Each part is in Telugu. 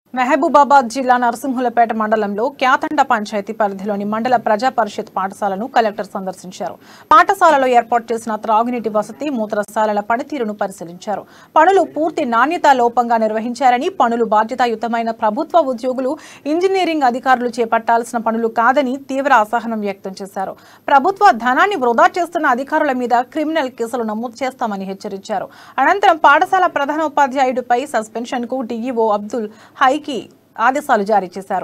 మహబూబాబాద్ జిల్లా నరసింహులపేట మండలంలో క్యాతండ పంచాయతీ పరిధిలోని మండల ప్రజా పరిషత్ పాఠశాలను కలెక్టర్ సందర్శించారు పాఠశాలలో ఏర్పాటు చేసిన త్రాగునీటి వసతి మూత్రశాలల పనితీరును పరిశీలించారు పనులు పూర్తి నాణ్యత లోపంగా నిర్వహించారని పనులు బాధ్యతాయుతమైన ప్రభుత్వ ఉద్యోగులు ఇంజనీరింగ్ అధికారులు చేపట్టాల్సిన పనులు కాదని తీవ్ర అసహనం వ్యక్తం చేశారు ప్రభుత్వ ధనాన్ని వృధా చేస్తున్న అధికారుల మీద క్రిమినల్ కేసులు నమోదు చేస్తామని హెచ్చరించారు అనంతరం పాఠశాల ప్రధానోపాధ్యాయుడిపై సస్పెన్షన్ కు డీఈఓ అబ్దుల్ హైకి ఆదేశాలు జారీ చేశారు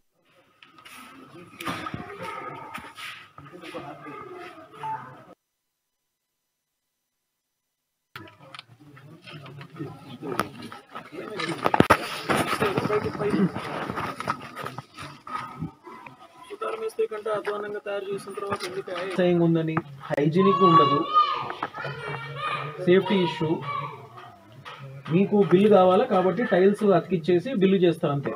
సుతారం వేస్తే కంటే అధ్వానంగా తయారు చేసిన తర్వాత ఎందుకు సేయింగ్ ఉందని హైజీనిక్ ఉండదు సేఫ్టీ ఇష్యూ మీకు బిల్లు కావాలా కాబట్టి టైల్స్ అతికిచ్చేసి బిల్లు చేస్తారు అంతే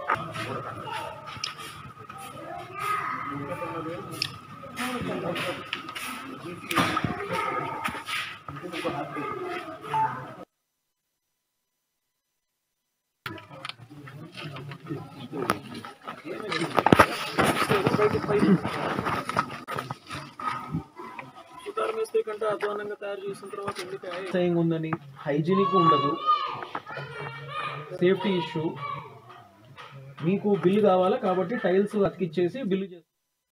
సుతారం వేస్తే కంటే అధ్వానంగా తయారు చేసిన తర్వాత ఎందుకు సేయింగ్ ఉందని హైజీనిక్ ఉండదు సేఫ్టీ ఇష్యూ మీకు బిల్లు కావాలా కాబట్టి టైల్స్ అతికిచ్చేసి బిల్లు చేస్తారు